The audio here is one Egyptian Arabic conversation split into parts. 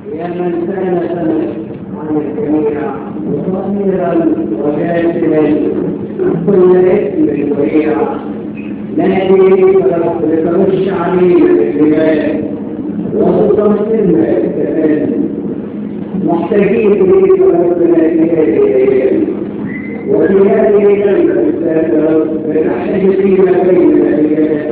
يا من كان سمع عن الجميع مطهرا وجاسرا كل اسم وهي نادي لترش علينا بالرمال وتطهرنا بالكفان محتاجين اليك ربنا في هذه الايام وفي هذه الليله السادسه بنحتاج فيما بيننا اليك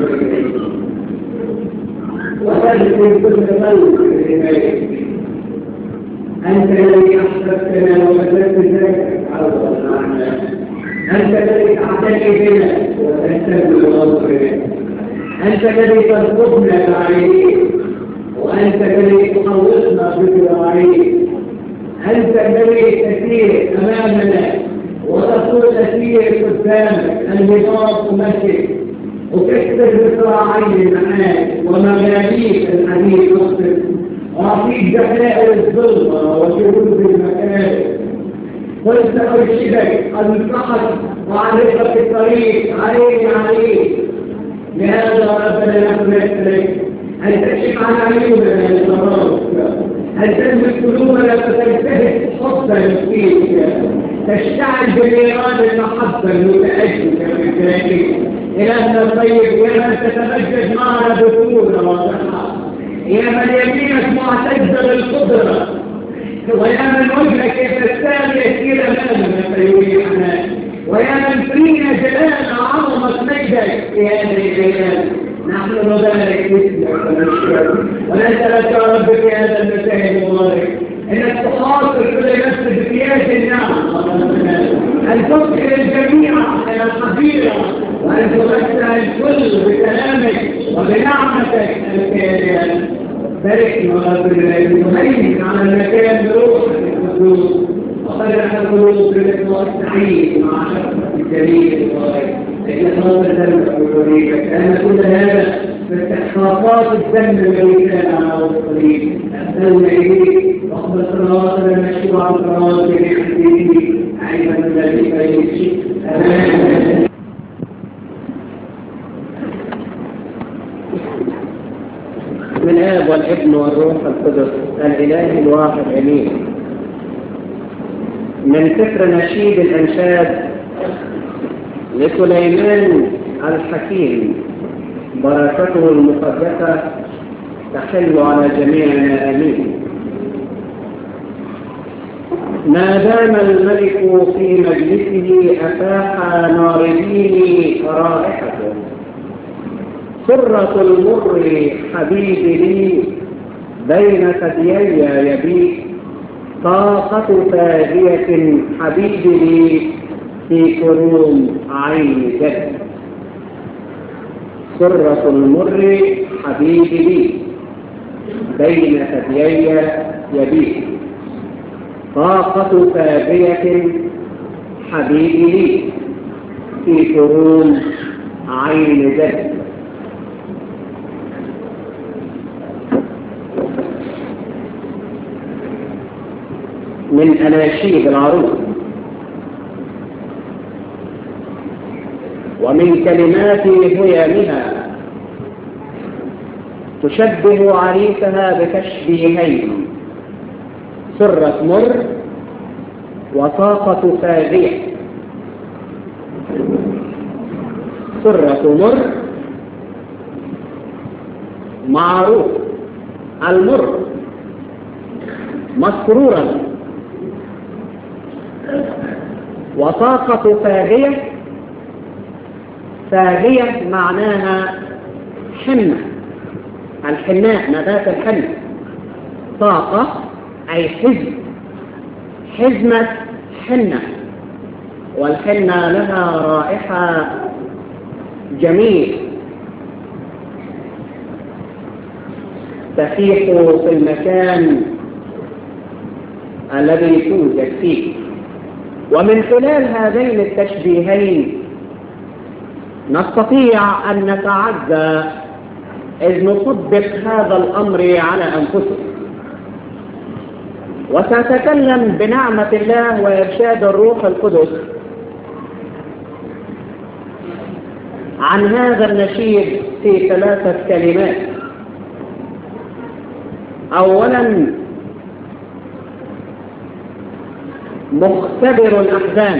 وتجد كل قلب بالرمال أنت الذي أحببتنا وبذلت ذلك عوضا عنا أنت الذي تعتني بنا وتهتم بغفرنا أنت الذي ترفضنا بعينيك وأنت الذي تخلصنا بذراعيك أنت الذي تسير أمامنا وتقول تسير قدامك النظام مسجد وتكسر بذراعين معاك ومغاليك الحديث نصر وأعطيك دخائل الظلمة وشهود المكان قلت أرشدك أنصحك وأعرفك الطريق عليك عليك لهذا ربنا نحمد لك أن تكشف عن عيوننا يا شراب أن تلمس قلوبنا فتلتهب حبا فيك تشتعل بنيران المحبة المتأججة في ذلك إلهنا الطيب يا من تتمجد معنا بطولة وصحة يا من يمينك معتزة بالقدرة ويا من وجهك يتسامي يسير أمامنا فيريحنا ويا من فينا جلال عظمة مجدك في هذه الأيام نحن نبارك اسمك ونشكرك ونسألك يا رب في هذا المساء المبارك انك تحاصر كل نفس بثياب النعم ان تدخل الجميع الى الحبيره وان تمتع الكل بكلامك وبنعمتك الكامله باركنا رب المهيمن على المكان بروحك القدوس وفرح القلوب بالإخلاص السعيد مع شخصك الجميل الصالح لأن خاطر ذنبك وطريقك لأن كل هذا باستحقاقات الذنب الذي كان على الطريق أسألنا إليك واقبل صلواتنا المشروع الصلوات بحديثك عيبا من ذلك يمشي أمان من آب والابن والروح القدس الإله الواحد أمين من سفر نشيد الأنشاد لسليمان الحكيم بركته المقدسة تحل على جميعنا آمين ما دام الملك في مجلسه أفاح ناردين رائحته سرة المر حبيب لي بين ثديي يبيت طاقة فاجية حبيب لي في كروم عين جد سرة المر حبيب لي بين ثديي يبيت طاقة فاجية حبيب لي في كروم عين جد من أناشيد العروس ومن كلمات هيامها تشبه عريسها بتشبيهين سرة مر وطاقة فاجية سرة مر معروف المر مسرورا وطاقة فاغية فاغية معناها حنة الحناء نبات الحنة طاقة أي حزم حزمة حنة والحنة لها رائحة جميل تفيح في المكان الذي توجد فيه ومن خلال هذين التشبيهين نستطيع أن نتعزى إذ نطبق هذا الأمر على أنفسنا وسأتكلم بنعمة الله وإرشاد الروح القدس عن هذا النشيد في ثلاثة كلمات أولا مختبر الأحزان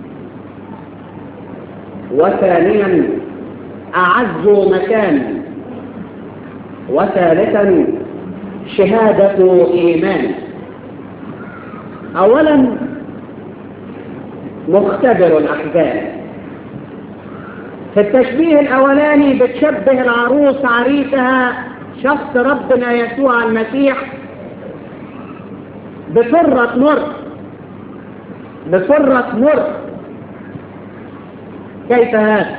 وثانيا أعز مكان وثالثا شهادة إيمان أولا مختبر الأحزان في التشبيه الأولاني بتشبه العروس عريسها شخص ربنا يسوع المسيح بسرة مر بسرة مر كيف هذا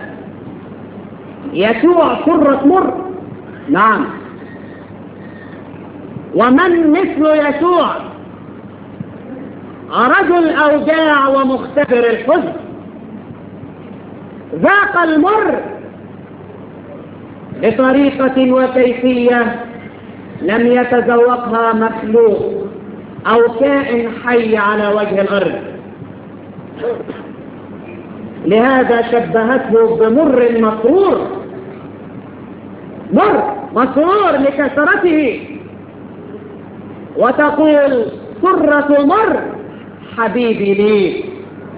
يسوع سرة مر نعم ومن مثل يسوع رجل أوجاع ومختبر الحزن ذاق المر بطريقة وكيفية لم يتذوقها مخلوق أو كائن حي على وجه الأرض لهذا شبهته بمر مسرور مر مسرور لكثرته وتقول سرة مر حبيبي لي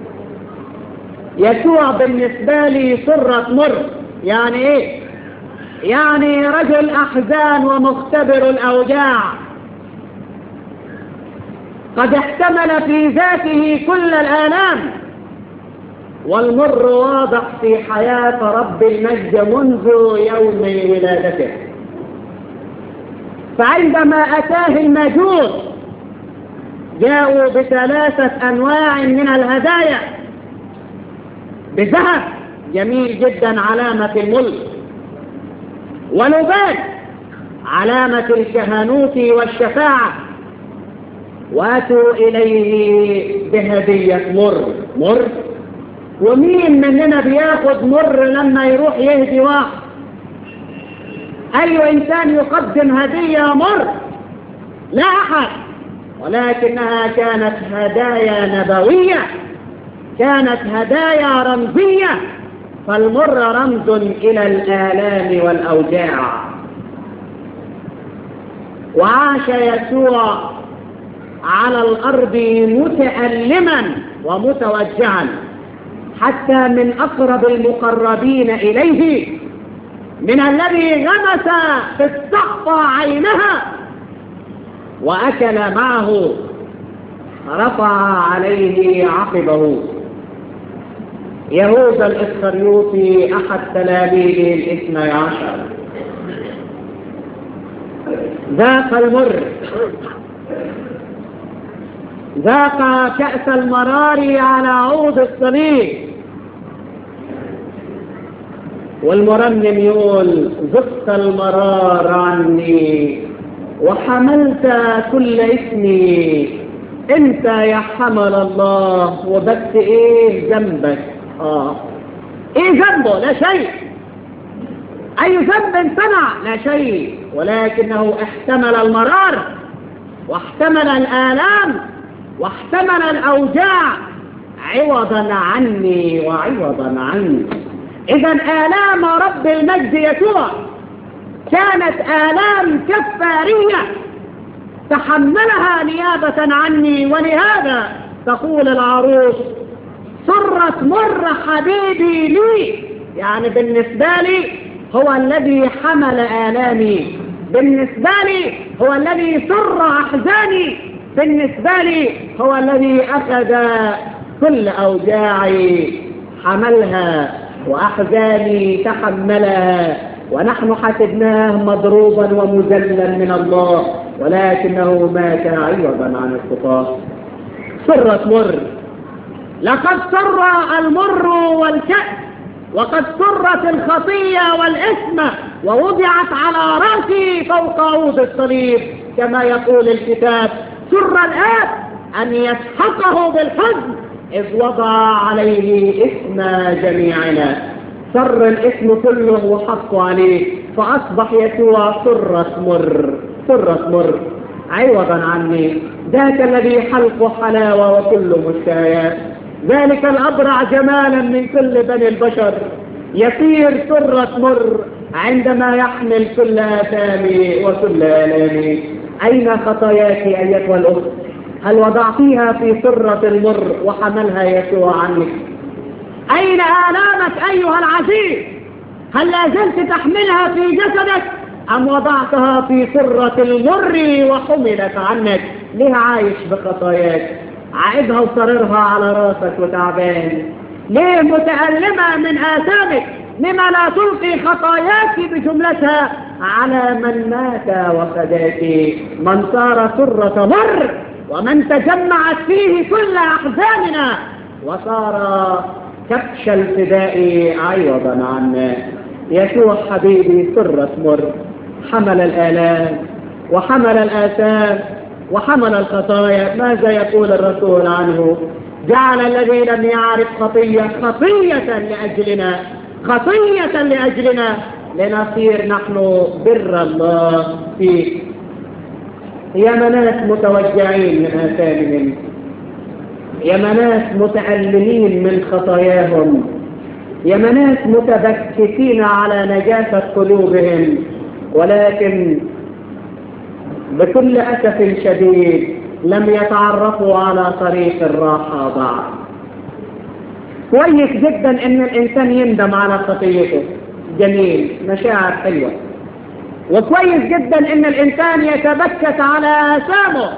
يسوع بالنسبة لي سرة مر يعني ايه يعني رجل احزان ومختبر الاوجاع قد احتمل في ذاته كل الآلام والمر واضح في حياة رب المجد منذ يوم ولادته فعندما أتاه المجوس جاءوا بثلاثة أنواع من الهدايا بذهب جميل جدا علامة الملك ولبان علامة الكهنوت والشفاعة واتوا إليه بهدية مر مر ومين مننا بياخد مر لما يروح يهدي واحد أي إنسان يقدم هدية مر لا أحد ولكنها كانت هدايا نبوية كانت هدايا رمزية فالمر رمز إلى الآلام والأوجاع وعاش يسوع على الأرض متألما ومتوجعا حتى من أقرب المقربين إليه من الذي غمس في الصحفة عينها وأكل معه رفع عليه عقبه يهوذا الإسخريوطي أحد تلاميذه الاثني عشر ذاق المر ذاق كأس المرار على عود الصليب والمرنم يقول ذقت المرار عني وحملت كل اسمي انت يا حمل الله وبس ايه ذنبك اه ايه ذنبه لا شيء اي ذنب صنع لا شيء ولكنه احتمل المرار واحتمل الآلام واحتمل الأوجاع عوضا عني وعوضا عني إذا آلام رب المجد يسوع كانت آلام كفارية تحملها نيابة عني ولهذا تقول العروس سرت مر حبيبي لي يعني بالنسبة لي هو الذي حمل آلامي بالنسبة لي هو الذي سر أحزاني بالنسبة لي هو الذي أخذ كل أوجاعي حملها وأحزاني تحملها ونحن حسبناه مضروبا ومذلا من الله ولكنه مات عوضا عن الخطاه سرت مر لقد سر المر والكأس وقد سرت الخطية والإثم ووضعت على رأسي فوق عود الصليب كما يقول الكتاب سر الآب أن يسحقه بالحزن إذ وضع عليه اسم جميعنا سر الاسم كله وحط عليه فأصبح يسوع سرة مر سرة مر عوضا عني ذاك الذي حلقه حلاوة وكل مشتهيات ذلك الأبرع جمالا من كل بني البشر يصير سرة مر عندما يحمل كل آثامي وكل آلامي أين خطاياك أيتها الأخت هل وضعتيها في سرة المر وحملها يسوع عنك أين آلامك أيها العزيز هل لا زلت تحملها في جسدك أم وضعتها في سرة المر وحملت عنك ليه عايش بخطاياك عائدها وصررها على راسك وتعبان ليه متألمة من آثامك لما لا تلقي خطاياك بجملتها على من مات وفداك من صار سرة مر ومن تجمعت فيه كل أحزاننا وصار كبش الفداء عوضا عنا يسوع حبيبي سرة مر حمل الآلام وحمل الآثام وحمل الخطايا ماذا يقول الرسول عنه جعل الذي لم يعرف خطية خطية لأجلنا خطية لأجلنا لنصير نحن بر الله فيه يا مناس متوجعين من آثامهم يا مناس متألمين من خطاياهم يا مناس متبكتين على نجاسة قلوبهم ولكن بكل أسف شديد لم يتعرفوا على طريق الراحة بعد كويس جدا ان الانسان يندم على خطيته جميل مشاعر حلوة وكويس جدا ان الانسان يتبكت على آثامه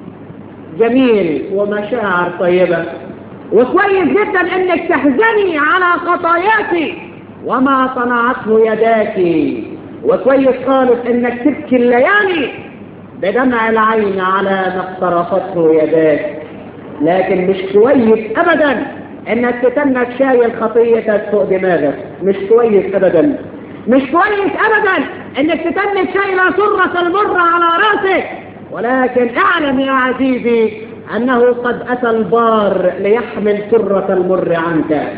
جميل ومشاعر طيبة وكويس جدا انك تحزني على خطاياك وما صنعته يداك وكويس خالص انك تبكي الليالي بدمع العين على ما اقترفته يداك لكن مش كويس ابدا انك تتنك شايل خطيتك فوق دماغك مش كويس ابدا مش كويس ابدا انك تتنك شايل سرة المر على راسك ولكن اعلم يا عزيزي انه قد اتى البار ليحمل سرة المر عنك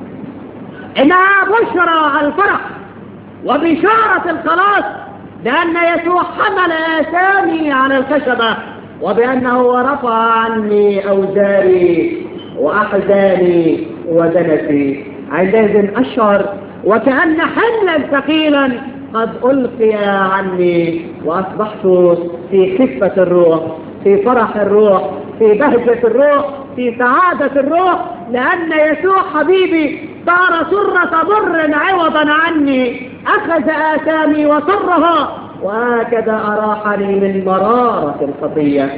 انها بشرى الفرح وبشارة الخلاص لأن يسوع حمل آثامي على الخشبة وبأنه رفع عني أوزاري وأحزاني ودنسي عندئذ أشعر وكأن حملا ثقيلا قد ألقي عني وأصبحت في خفة الروح في فرح الروح في بهجة الروح في سعادة الروح لأن يسوع حبيبي صار سرة بر عوضا عني أخذ آثامي وسرها وهكذا أراحني من مرارة الخطية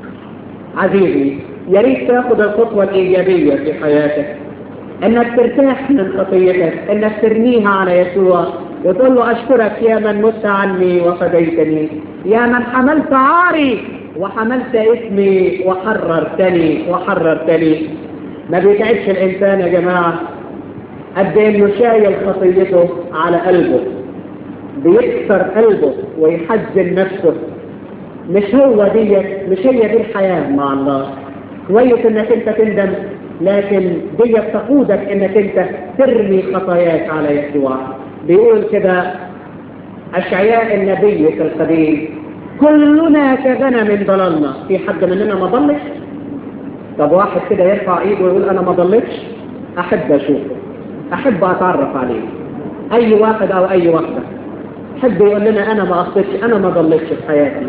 عزيزي يا ريت تاخذ الخطوة الإيجابية في حياتك انك ترتاح من خطيتك انك ترميها على يسوع وتقول له اشكرك يا من مت عني وفديتني يا من حملت عاري وحملت اسمي وحررتني وحررتني ما بيتعبش الانسان يا جماعه قد انه شايل خطيته على قلبه بيكسر قلبه ويحزن نفسه مش هو دي مش هي دي الحياه مع الله كويس انك انت تندم لكن دي تقودك انك انت ترمي خطاياك على يسوع بيقول كده اشعياء النبي في القديم كلنا كغنم ضللنا في حد مننا ما ضلش طب واحد كده يرفع ايده ويقول انا ما ضلتش احب اشوفه احب اتعرف عليه اي واحد او اي واحده حد يقول لنا انا ما اخطيتش انا ما ضلتش في حياتي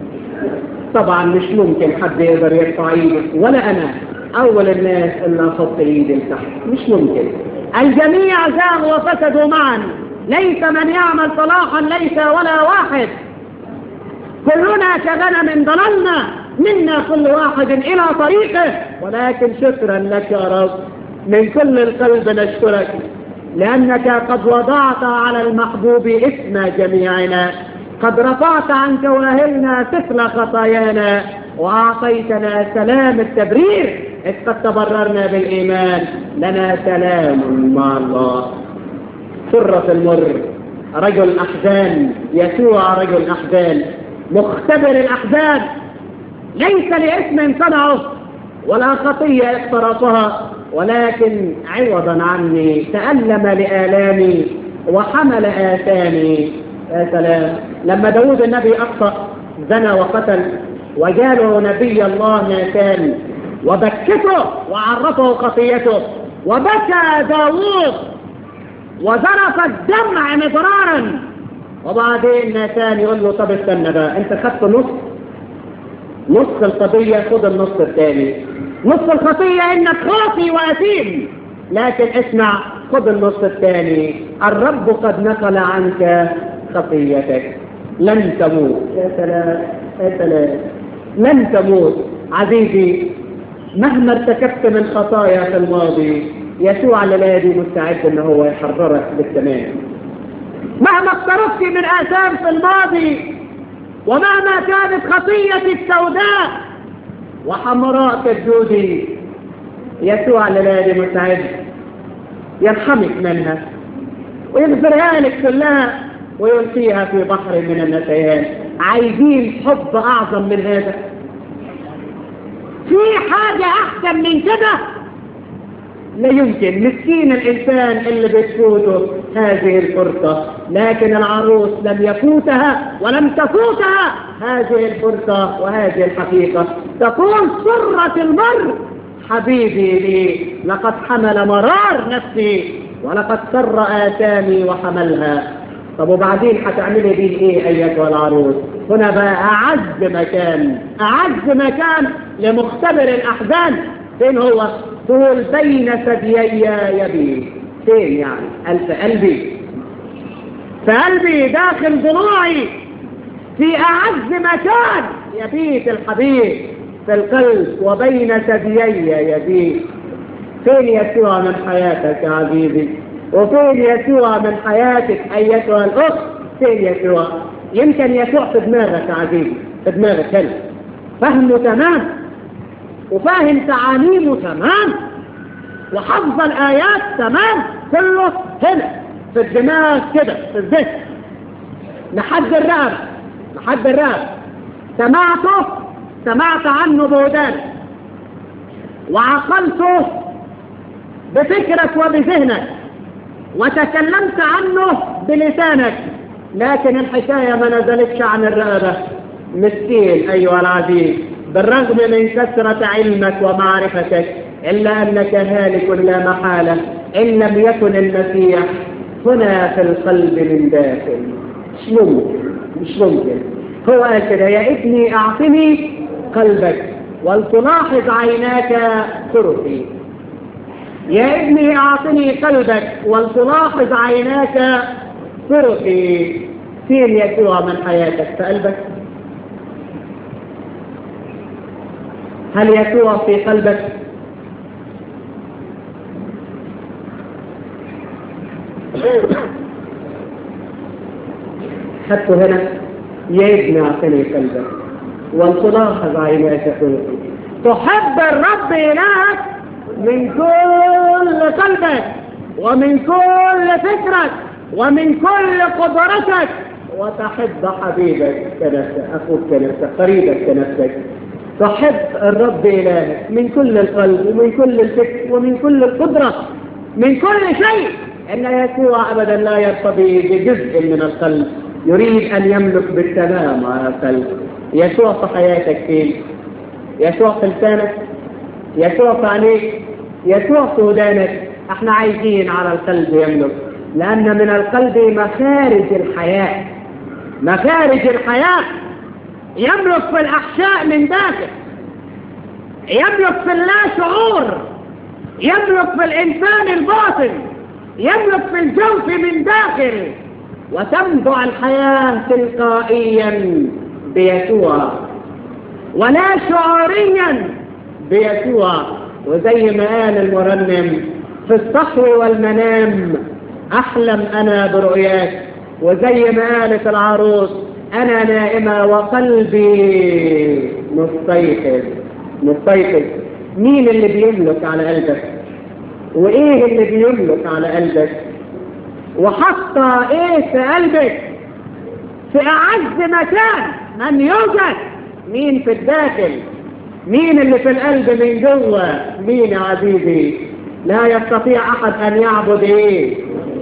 طبعا مش ممكن حد يقدر يرفع ايده ولا انا اول الناس اللي احط ايدي تحت مش ممكن الجميع زاغوا وفسدوا معا ليس من يعمل صلاحا ليس ولا واحد كلنا كغنم ضللنا منا كل واحد الى طريقه ولكن شكرا لك يا رب من كل القلب نشكرك لانك قد وضعت على المحبوب اسم جميعنا قد رفعت عن جواهرنا طفل خطايانا واعطيتنا سلام التبرير إذ قد تبررنا بالإيمان لنا سلام مع الله سرة المر رجل أحزان يسوع رجل أحزان مختبر الأحزان ليس لاسم صنعه ولا خطية اقترفها ولكن عوضا عني تألم لآلامي وحمل آثامي يا سلام لما داود النبي أخطأ زنى وقتل وجاله نبي الله ناتان وبكته وعرفه خطيته وبكى داوود وذرف الدمع مضرارا وبعدين ناتان يقول له طب استنى بقى انت خدت نص نص القضية خد النص الثاني نص الخطية انك خاطي واثيم لكن اسمع خد النص الثاني الرب قد نقل عنك خطيتك لن تموت يا سلام يا سلام لن تموت عزيزي مهما ارتكبت من خطايا في الماضي يسوع الذي مستعد ان هو يحررك بالتمام مهما اقترفت من اثام في الماضي ومهما كانت خطيتك سوداء وحمراء كالجودي يسوع الذي مستعد يرحمك منها ويغفرها لك كلها ويلقيها في بحر من النسيان عايزين حب اعظم من هذا في حاجة احسن من كده لا يمكن مسكين الانسان اللي بتفوته هذه الفرصة لكن العروس لم يفوتها ولم تفوتها هذه الفرصة وهذه الحقيقة تقول سرة المر حبيبي لي لقد حمل مرار نفسي ولقد سر آثامي وحملها طب وبعدين هتعملي بيه ايه ايتها العروس هنا بقى اعز مكان اعز مكان لمختبر الاحزان فين هو طول بين ثديي يبي فين يعني الف قلبي فقلبي داخل ضلوعي في اعز مكان يبيت الحبيب في القلب وبين ثديي يبيت فين يسوع من حياتك يا عزيزي وفين يسوع من حياتك ايتها الاخت فين يسوع يمكن يسوع في دماغك يا عزيزي في دماغك هنا فهمه تمام وفاهم تعاليمه تمام وحفظ الآيات تمام كله هنا في الدماغ كده في الذهن لحد الرقبة لحد الرقبة سمعته سمعت عنه بودانك وعقلته بفكرك وبذهنك وتكلمت عنه بلسانك لكن الحكاية ما نزلتش عن الرقبة مسكين أيها العزيز بالرغم من كثرة علمك ومعرفتك إلا أنك هالك لا محالة إن لم يكن المسيح هنا في القلب من داخل مش ممكن مش ممكن هو قال كده يا ابني أعطني قلبك ولتلاحظ عيناك طرقي يا ابني أعطني قلبك ولتلاحظ عيناك طرقي فين يسوع من حياتك في قلبك هل يسوع في قلبك حتى هنا يا ابني اعطني قلبك ولتلاحظ عيناك خلقي تحب الرب الهك من كل قلبك ومن كل فكرك ومن كل قدرتك وتحب حبيبك كنفسك اخوك كنفسك قريبك كنفسك تحب الرب إلهك من كل القلب ومن كل الفكر ومن كل القدرة من كل شيء إن يسوع أبدا لا يرتضي بجزء من القلب يريد أن يملك بالتمام على القلب يسوع في حياتك فين يسوع في لسانك يسوع في عينيك يسوع في ودانك احنا عايزين على القلب يملك لأن من القلب مخارج الحياة مخارج الحياة يملك في الأحشاء من داخل يملك في اللا شعور يملك في الإنسان الباطن يملك في الجوف من داخل وتنبع الحياة تلقائيا بيسوع ولا شعوريا بيسوع وزي ما قال المرنم في الصحو والمنام أحلم أنا برؤياك وزي ما قالت العروس أنا نائمة وقلبي مستيقظ مستيقظ مين اللي بيملك على قلبك وإيه اللي بيملك على قلبك وحاطة إيه في قلبك في أعز مكان من يوجد مين في الداخل مين اللي في القلب من جوه مين يا عزيزي لا يستطيع أحد أن يعبد إيه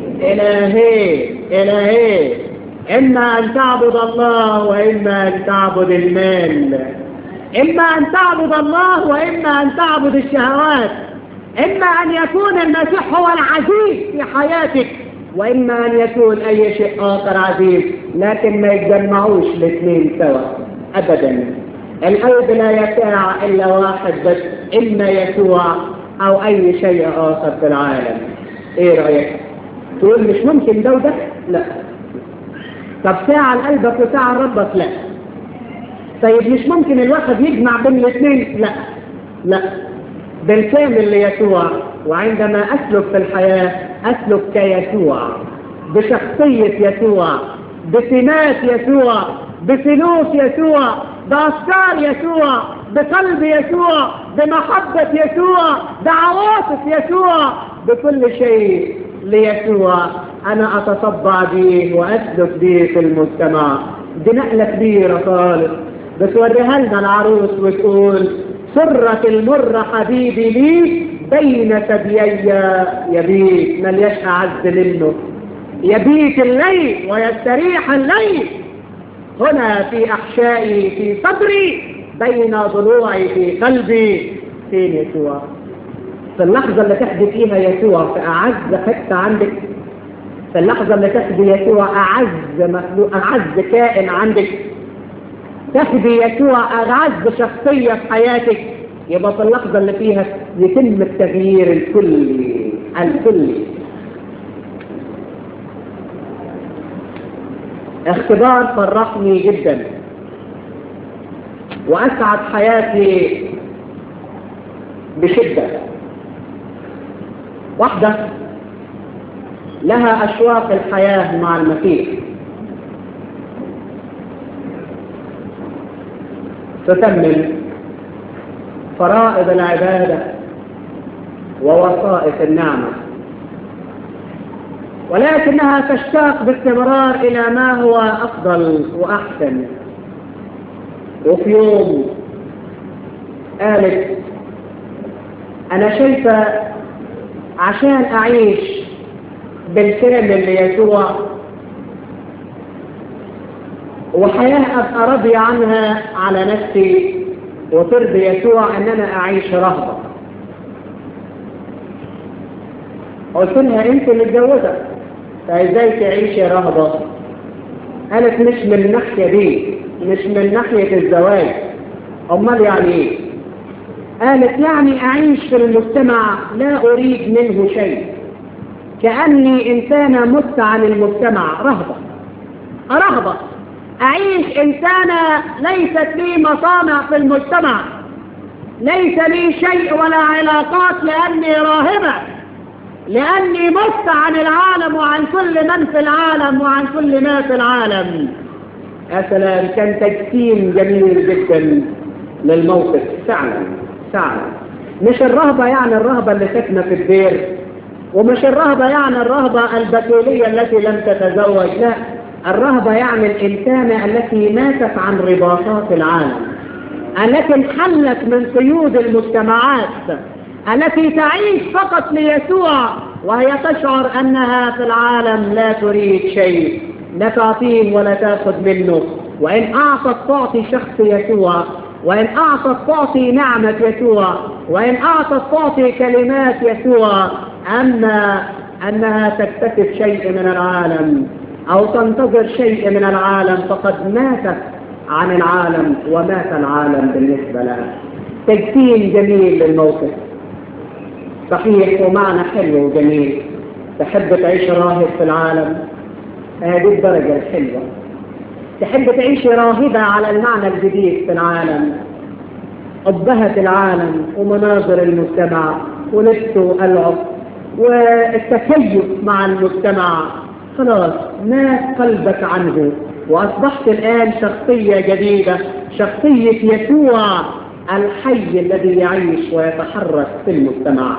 إلهي إلهي إما أن تعبد الله وإما أن تعبد المال إما أن تعبد الله وإما أن تعبد الشهوات إما أن يكون المسيح هو العزيز في حياتك وإما أن يكون أي شيء آخر عزيز لكن ما يتجمعوش الاثنين سوا أبدا القلب لا يساع إلا واحد بس إما يسوع أو أي شيء آخر في العالم إيه رأيك؟ تقول مش ممكن ده وده؟ لا طب ساعة لقلبك وساعة لربك؟ لا طيب مش ممكن الواحد يجمع بين الاثنين؟ لا لا بالكامل ليسوع وعندما أسلك في الحياة أسلك كيسوع بشخصية يسوع بسمات يسوع بسلوك يسوع بأفكار يسوع بقلب يسوع بمحبة يسوع بعواطف يسوع بكل شيء ليسوع أنا أتصبع به وأسلك به في المجتمع دي نقلة كبيرة خالص بتوريها لنا العروس وتقول سرة المر حبيبي لي بين ثديي يبيت ملياش أعز منه يبيت الليل ويستريح الليل هنا في أحشائي في صدري بين ضلوعي في قلبي فين يسوع في اللحظة اللي تحدي فيها يسوع في أعز حتة عندك في اللحظة اللي تحدي يسوع أعز مخلوق أعز كائن عندك تحدي يسوع أعز شخصية في حياتك يبقى في اللحظة اللي فيها يتم التغيير الكلي الكلي اختبار فرحني جدا وأسعد حياتي بشدة واحدة لها أشواق الحياة مع المسيح تكمل فرائض العبادة ووسائط النعمة ولكنها تشتاق باستمرار إلى ما هو أفضل وأحسن وفي يوم قالت أنا شايفة عشان أعيش بالكامل ليسوع وحياة أبقى راضية عنها على نفسي وترضي يسوع أن أنا أعيش رهبة قلت لها أنت متجوزة فإزاي تعيشي رهبة قالت مش من الناحية دي مش من ناحية الزواج أمال يعني إيه قالت يعني أعيش في المجتمع لا أريد منه شيء كأني إنسانة مت عن المجتمع رهبة رهبة أعيش إنسانة ليست لي مصانع في المجتمع ليس لي شيء ولا علاقات لأني راهبة لأني مت عن العالم وعن كل من في العالم وعن كل ما في العالم يا سلام كان تجسيم جميل جدا للموقف فعلا فعلا مش الرهبة يعني الرهبة اللي ساكنة في الدير ومش الرهبة يعني الرهبة البتولية التي لم تتزوج لا الرهبة يعني الإنسانة التي ماتت عن رباطات العالم التي انحلت من قيود المجتمعات التي تعيش فقط ليسوع وهي تشعر أنها في العالم لا تريد شيء لا تعطيه ولا تأخذ منه وإن أعطت تعطي شخص يسوع وإن أعطت تعطي نعمة يسوع وإن أعطت تعطي كلمات يسوع أما أنها تكتسب شيء من العالم أو تنتظر شيء من العالم فقد ماتت عن العالم ومات العالم بالنسبة لها تجسيم جميل للموقف صحيح ومعنى حلو وجميل تحب تعيش راهب في العالم هذه الدرجة الحلوة تحب تعيش راهبة على المعنى الجديد في العالم أبهة العالم ومناظر المجتمع ولبس وألعب والتكيف مع المجتمع خلاص مات قلبك عنه وأصبحت الآن شخصية جديدة شخصية يسوع الحي الذي يعيش ويتحرك في المجتمع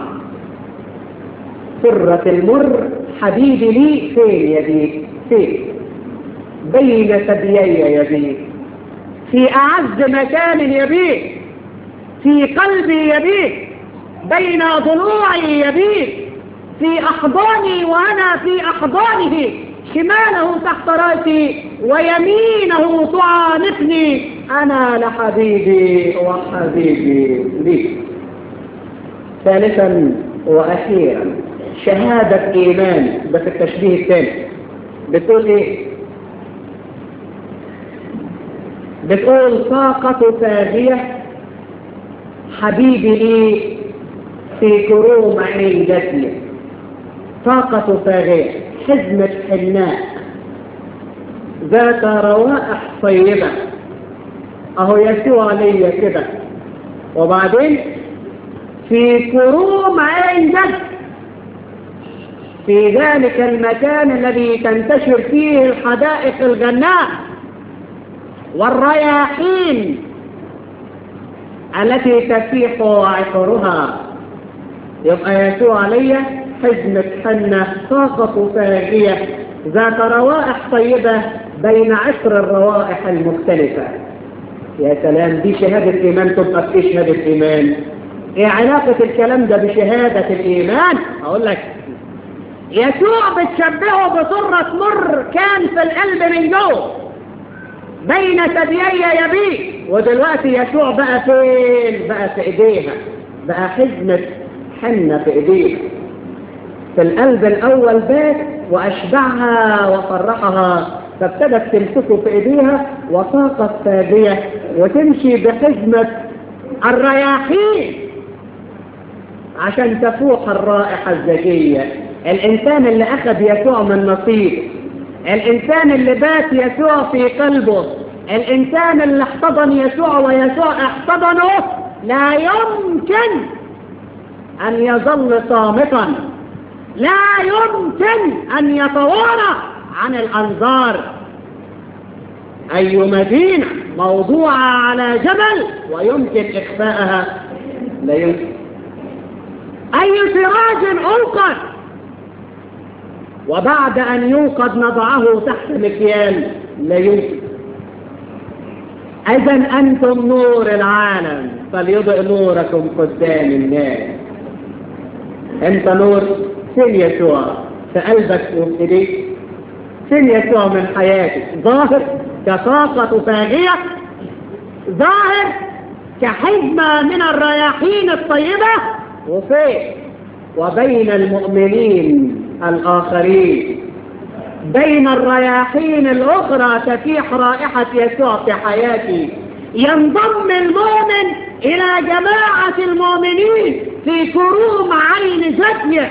سرة المر حبيبي لي فين يبيت فين بين ثديي يبيت في أعز مكان يبيت في قلبي يبيت بين ضلوعي يبيت في أحضاني وأنا في أحضانه شماله تحت رأسي ويمينه تعانقني أنا لحبيبي وحبيبي لي ثالثا وأخيرا شهادة إيمان بس التشبيه الثاني بتقول إيه بتقول طاقة فاغية حبيبي لي في كروم عين جدي طاقة فاغية حزمة حناء ذات روائح طيبة اهو يسوع ليا كده وبعدين في كروم عين جد في ذلك المكان الذي تنتشر فيه الحدائق الجناء والرياحين التي تفيح عطرها يبقى يسوع ليا حزمة حنة طاقة فاجية ذات روائح طيبة بين عطر الروائح المختلفة يا سلام دي شهادة إيمان تبقى في شهادة إيمان إيه علاقة الكلام ده بشهادة الإيمان أقول لك يسوع بتشبهه بصرة مر كان في القلب من جوه بين ثديي يبيه ودلوقتي يسوع بقى فين بقى في ايديها بقى حزمة حنة في ايديها في القلب الاول بات واشبعها وفرحها فابتدت تمسكه في ايديها وطاقة ثابية وتمشي بحزمة الرياحين عشان تفوح الرائحة الزكية الإنسان اللي أخذ يسوع من نصيب الإنسان اللي بات يسوع في قلبه الإنسان اللي احتضن يسوع ويسوع احتضنه لا يمكن أن يظل صامتا لا يمكن أن يتوارى عن الأنظار أي مدينة موضوعة على جبل ويمكن إخفاءها لا يمكن أي سراج أوقد وبعد أن يوقد نضعه تحت مكيال لا يمكن إذا أنتم نور العالم فليضئ نوركم قدام الناس أنت نور فين يسوع في قلبك وفي إيديك فين يسوع من حياتك ظاهر كطاقة فاغية ظاهر كحزمة من الرياحين الطيبة وفين وبين المؤمنين الآخرين بين الرياحين الأخرى تفيح رائحة يسوع في حياتي ينضم المؤمن إلى جماعة المؤمنين في كروم عين جدية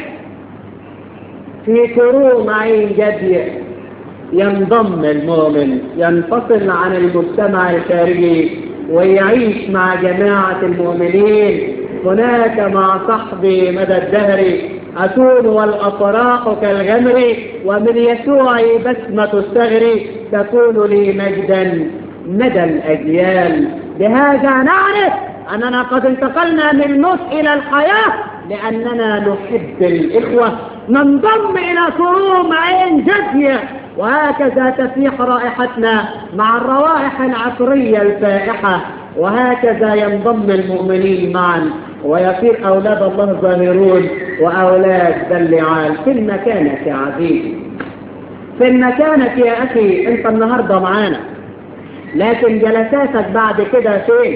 في كروم عين جدية ينضم المؤمن ينفصل عن المجتمع الخارجي ويعيش مع جماعة المؤمنين هناك مع صحبي مدى الدهر أكون والأفراح كالغمر ومن يسوع بسمة الثغر تكون لي مجدا مدى الأجيال بهذا نعرف أننا قد انتقلنا من الموت إلى الحياة لأننا نحب الإخوة ننضم إلى كروم عين جدية وهكذا تفيح رائحتنا مع الروائح العصرية الفائحة وهكذا ينضم المؤمنين معا ويصير أولاد الله ظاهرون وأولاد بلعال في مكانك يا عزيزي في مكانك يا أخي أنت النهاردة معانا لكن جلساتك بعد كده فين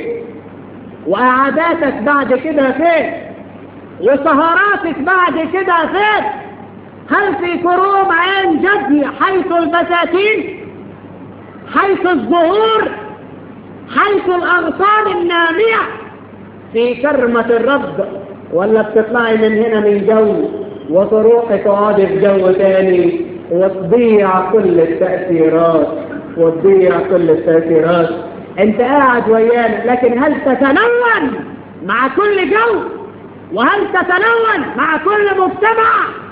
وقعداتك بعد كده فين وسهراتك بعد كده فين هل في كروم عين جدي حيث البساتين حيث الظهور حيث الأغصان النامية في كرمة الرب ولا بتطلعي من هنا من جو وتروحي تقعدي في جو تاني وتضيع كل التأثيرات وتضيع كل التأثيرات انت قاعد ويانا لكن هل تتلون مع كل جو وهل تتلون مع كل مجتمع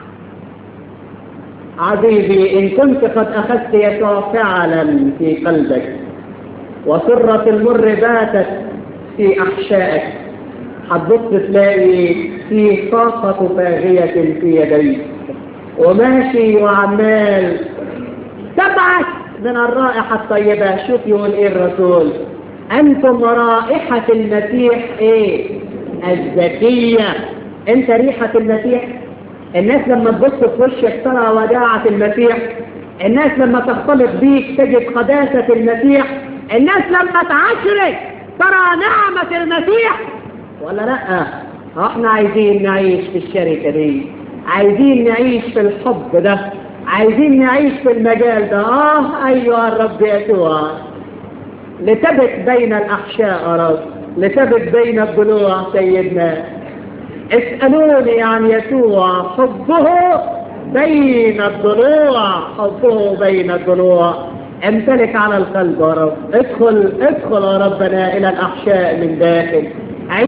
عزيزي إن كنت قد أخذت يسوع فعلا في قلبك وسرة المر باتت في أحشائك هتبص تلاقي فيه طاقة فاغية في يديك وماشي وعمال تبعث من الرائحة الطيبة شوف يقول ايه الرسول انتم رائحة المسيح ايه الزكية انت ريحة المسيح الناس لما تبص في وشك ترى وداعة المسيح الناس لما تختلط بيك تجد قداسة المسيح الناس لما تعاشرك ترى نعمة المسيح ولا لا احنا عايزين نعيش في الشركة دي عايزين نعيش في الحب ده عايزين نعيش في المجال ده اه ايها الرب يسوع لتبت بين الأحشاء يا رب لتبت بين الضلوع سيدنا اسألوني عن يسوع حبه بين الضلوع حبه بين الضلوع امتلك على القلب يا رب ادخل ادخل يا ربنا الى الاحشاء من داخل عيش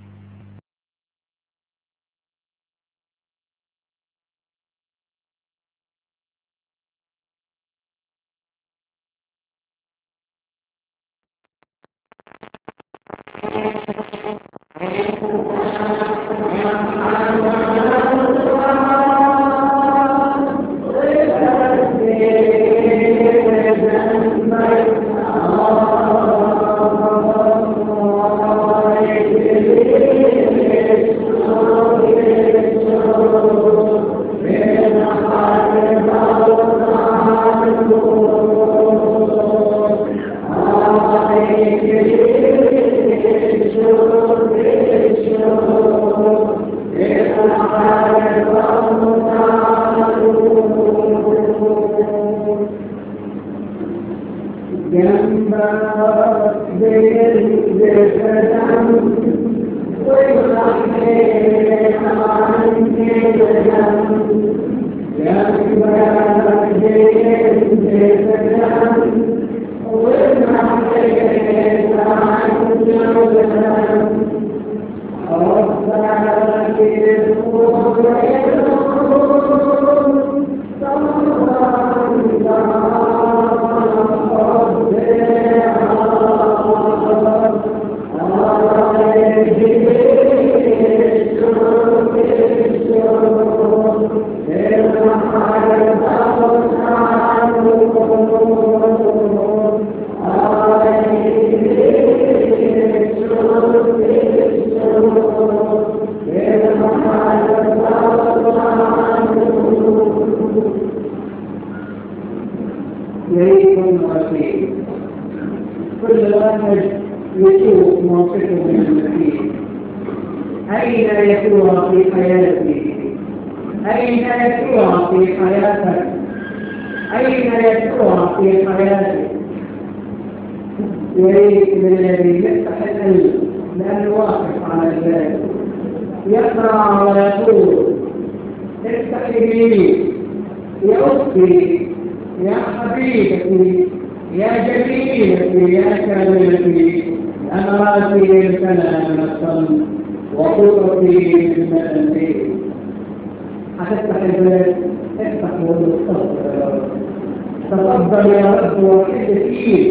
تفضل يا رب وحل فيه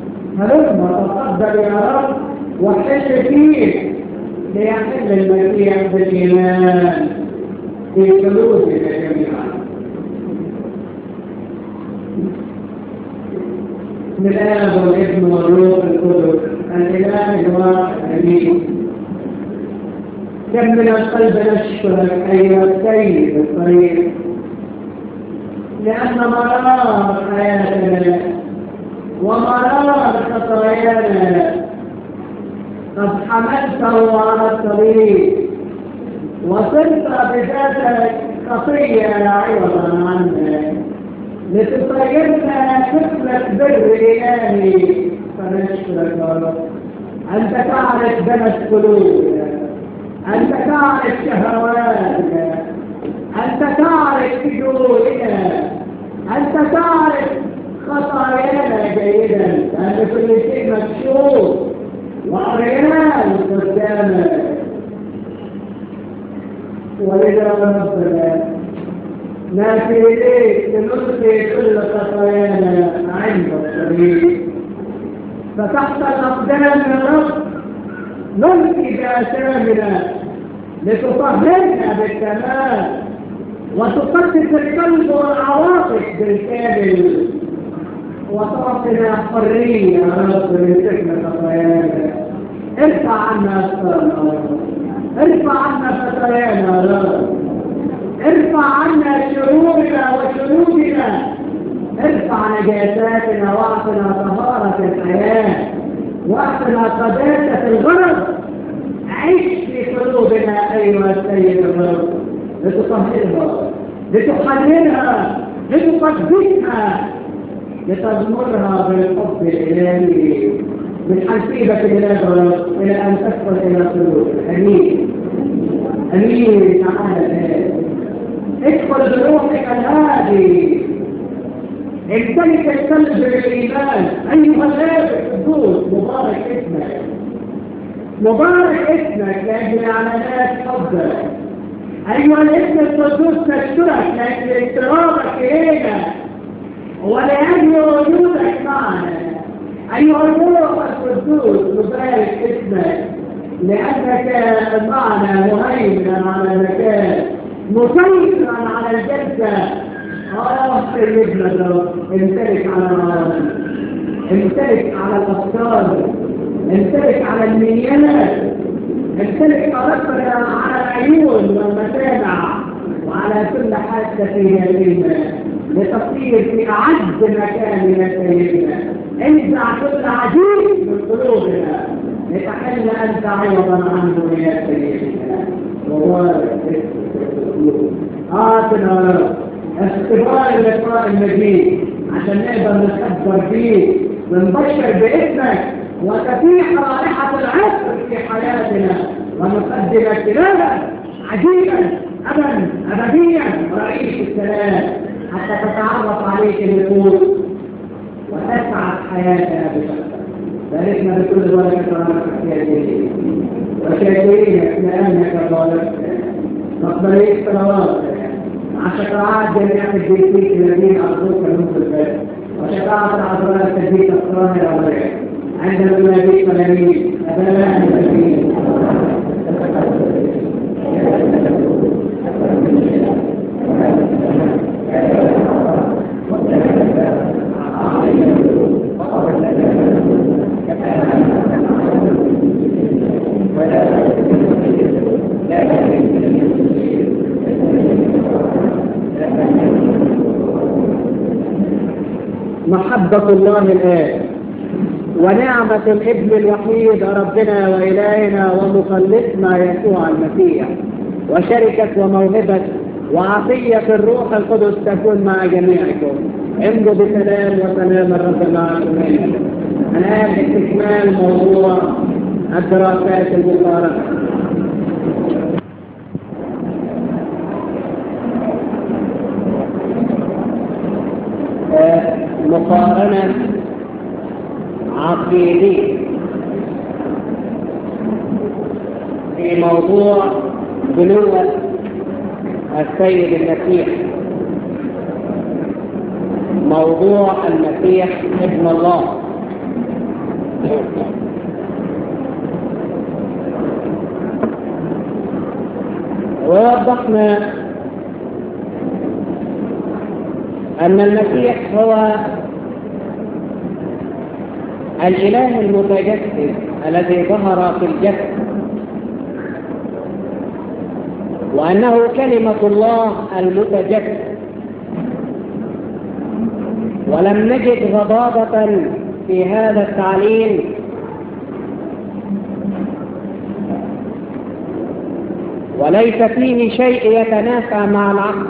هلما تفضل يا رب وحل فيه ليحل المسيح بالإيمان في قلوبنا جميعا من الآب والابن والروح القدس الإله الواحد أمين كم من القلب نشكرك أيها السيد الطريق لأن مرار حياتنا ومرار خطايانا قد حملته على الطريق وصرت بذاتك خطية عوضا عنك لتصيرنا طفلة بر إلهي فنشكرك يا رب أنت تعرف دنس قلوبنا أنت تعرف شهواتنا أنت تعرف جوعنا أنت تعرف خطايانا جيدا أن كل شيء مكشوف وعريان قدامك ولذا ربنا ناتي إليك لنلقي كل خطايانا عند الطريق فتحت الأقدام يا رب نلقي بأسامنا لتطهرنا بالكمال وتقدس القلب والعواطف بالكامل وتعطينا حرية يا رب من سكنة خطايانا ارفع عنا أسفارنا يا رب ارفع عنا خطايانا يا رب ارفع عنا شرورنا وشرورنا ارفع نجاساتنا واعطنا طهارة الحياة واعطنا قداسة الغرض عيش في قلوبنا أيها السيد الرب لتطهرها لتحللها لتقدسها لتغمرها بالحب الإلهي من حسيبة النظرة إلى أن تدخل إلى قلوب أمين أمين تعالى ادخل بروحك الهادي امتلك القلب بالإيمان أيها الآب القدوس مبارك اسمك مبارك اسمك لأجل علامات حبك أيها الاسم القدوس نشكرك لأجل اضطرابك إلينا ولأجل وجودك معنا أيها الروح القدوس نبارك اسمك لأنك معنا مهيمنا على المكان مسيطرا على الجسد آه سيدنا الرب امتلك على العالم امتلك على الأفكار امتلك على النيات امتلك ربنا على العيون والمسامع وعلى كل حاسة في يدينا لتصير في أعز مكان من سيدنا انزع كل عجيب من قلوبنا لتحل أنت عوضا عنه يا سيدنا وبارك آتنا اختبار اللقاء المجيد عشان نقدر نتخبر فيه ونبشر باسمك وتفيح رائحة العصر في حياتنا ونقدم اهتماما عجيبا أبدا أبديا رئيس السلام حتى تتعرف عليك النفوس وتسعد حياتنا بشكل باركنا بكل بركة ورحمة يا سيدي وشاكرينك لأنك باركت مقبليك صلواتك مع شفاعات جميع الجيسيك الذين أرضوك منذ البدء وشفاعة العذراء التجديد الطاهرة والرعب عندما يناديك ملايين أبناء المسلمين محبة الله الآن ونعمة الابن الوحيد ربنا وإلهنا ومخلصنا يسوع المسيح وشركة وموهبة وعطية الروح القدس تكون مع جميعكم امضوا بسلام وسلام الرب معكم الآن استكمال موضوع الدراسات المقارنة مقارنة عقيدية في موضوع بنوة السيد المسيح موضوع المسيح ابن الله ووضحنا أن المسيح هو الإله المتجسد الذي ظهر في الجسد وأنه كلمة الله المتجسد ولم نجد غضاضة في هذا التعليم وليس فيه شيء يتنافى مع العقل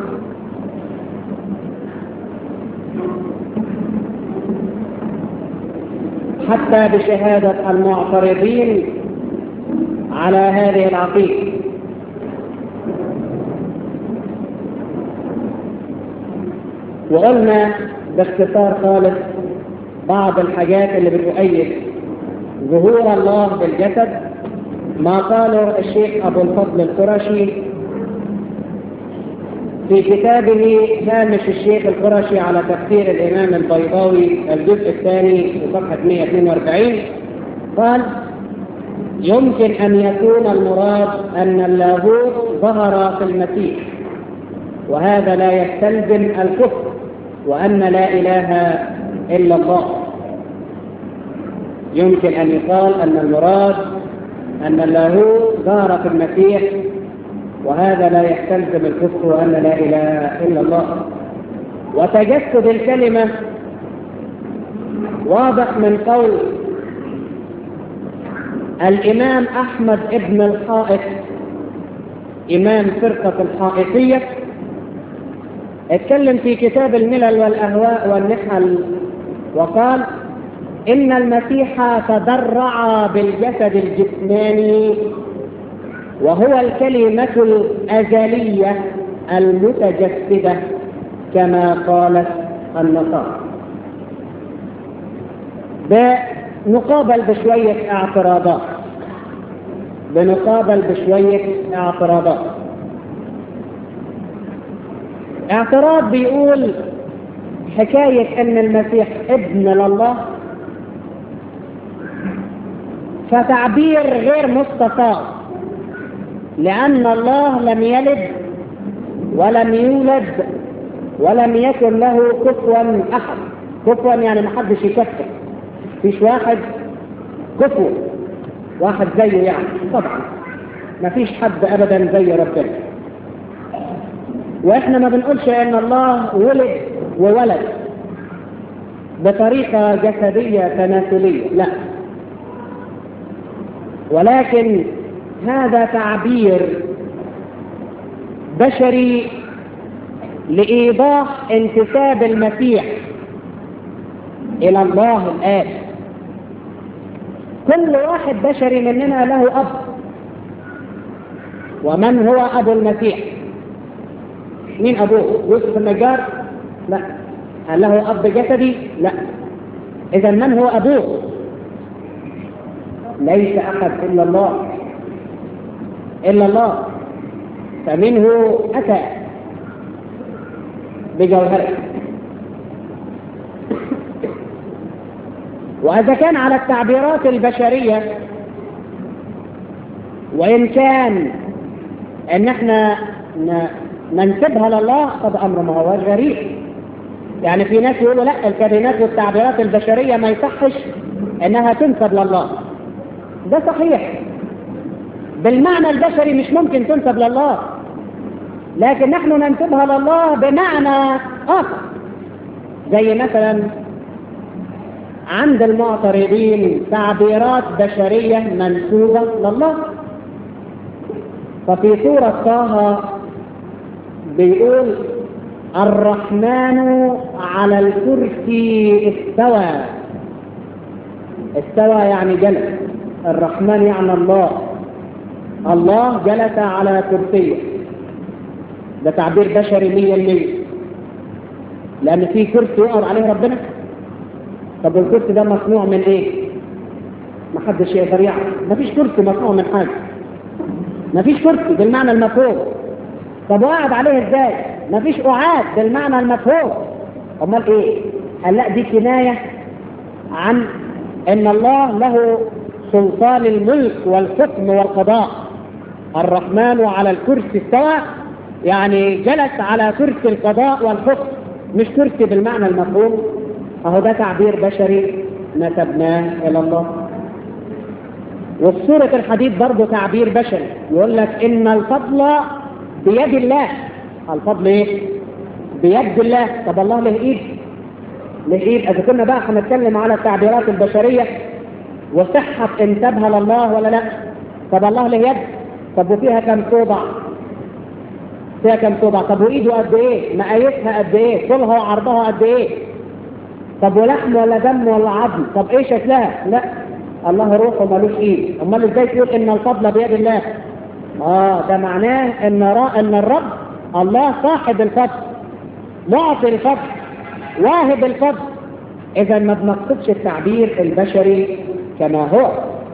حتى بشهادة المعترضين على هذه العقيدة وقلنا باختصار خالص بعض الحاجات اللي بتؤيد ظهور الله بالجسد ما قاله الشيخ أبو الفضل القرشي في كتابه هامش الشيخ القرشي على تفسير الإمام البيضاوي الجزء الثاني في صفحة 142 قال يمكن أن يكون المراد أن اللاهوت ظهر في المسيح وهذا لا يستلزم الكفر وأن لا إله إلا الله يمكن أن يقال أن المراد أن اللاهوت ظهر في المسيح وهذا لا يستلزم الكفر وأن لا إله إلا الله وتجسد الكلمة واضح من قول الإمام أحمد ابن الحائط إمام فرقة الحائطية اتكلم في كتاب الملل والأهواء والنحل وقال إن المسيح تضرع بالجسد الجسماني وهو الكلمة الأزلية المتجسدة كما قالت النصارى بنقابل بشوية اعتراضات بنقابل بشوية اعتراضات اعتراض بيقول حكاية ان المسيح ابن لله فتعبير غير مستطاع لأن الله لم يلد ولم يولد ولم يكن له كفوا أحد كفوا يعني ما حدش يكفر فيش واحد كفو واحد زيه يعني طبعا ما فيش حد أبدا زي ربنا وإحنا ما بنقولش إن الله ولد وولد بطريقة جسدية تناسلية لا ولكن هذا تعبير بشري لإيضاح انتساب المسيح إلى الله الآب كل واحد بشري مننا له أب ومن هو أبو المسيح مين أبوه يوسف النجار لا هل له أب جسدي لا إذا من هو أبوه ليس أحد إلا الله إلا الله فمنه أتى بجوهره وإذا كان على التعبيرات البشرية وإن كان إن إحنا ننسبها لله قد أمر ما هو غريب يعني في ناس يقولوا لا الكلمات والتعبيرات البشرية ما يصحش إنها تنسب لله ده صحيح بالمعنى البشري مش ممكن تنسب لله لكن نحن ننسبها لله بمعنى آخر زي مثلا عند المعترضين تعبيرات بشرية منسوبة لله ففي سورة طه بيقول الرحمن على الكرسي استوى استوى يعني جلس الرحمن يعني الله الله جلس على كرسيه ده تعبير بشري مية المية لأن في كرسي يقعد عليه ربنا طب الكرسي ده مصنوع من ايه؟ ما حدش يقدر يعرف ما فيش كرسي مصنوع من حاجة ما فيش كرسي بالمعنى المفهوم طب وقعد عليه ازاي؟ ما فيش قعاد بالمعنى المفهوم امال ايه؟ قال لا دي كناية عن ان الله له سلطان الملك والحكم والقضاء الرحمن على الكرسي استوى يعني جلس على كرسي القضاء والحكم مش كرسي بالمعنى المفهوم اهو ده تعبير بشري نسبناه الى الله وفي سورة الحديد برضه تعبير بشري يقول لك ان الفضل بيد الله الفضل ايه؟ بيد الله طب الله له ايد له ايد اذا كنا بقى هنتكلم على التعبيرات البشريه وصحه انسابها لله ولا لا طب الله له يد طب وفيها كم صوبع فيها كم صوبع طب وايده قد ايه مقاييسها قد ايه طولها وعرضها قد ايه طب ولحم ولا دم ولا عظم طب ايه شكلها لا الله روحه ملوش ايد امال ازاي تقول ان الفضل بيد الله اه ده معناه ان را... ان الرب الله صاحب الفضل معطي الفضل واهب الفضل اذا ما بنقصدش التعبير البشري كما هو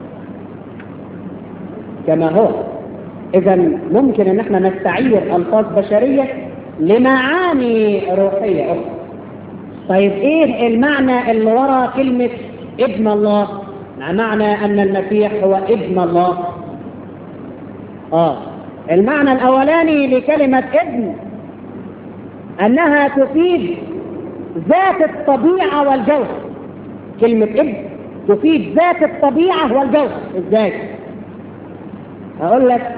كما هو اذا ممكن ان احنا نستعير الفاظ بشريه لمعاني روحيه اخرى طيب ايه المعنى اللي ورا كلمه ابن الله معنى ان المسيح هو ابن الله اه المعنى الاولاني لكلمه ابن انها تفيد ذات الطبيعه والجوهر كلمه ابن تفيد ذات الطبيعه والجوهر ازاي اقول لك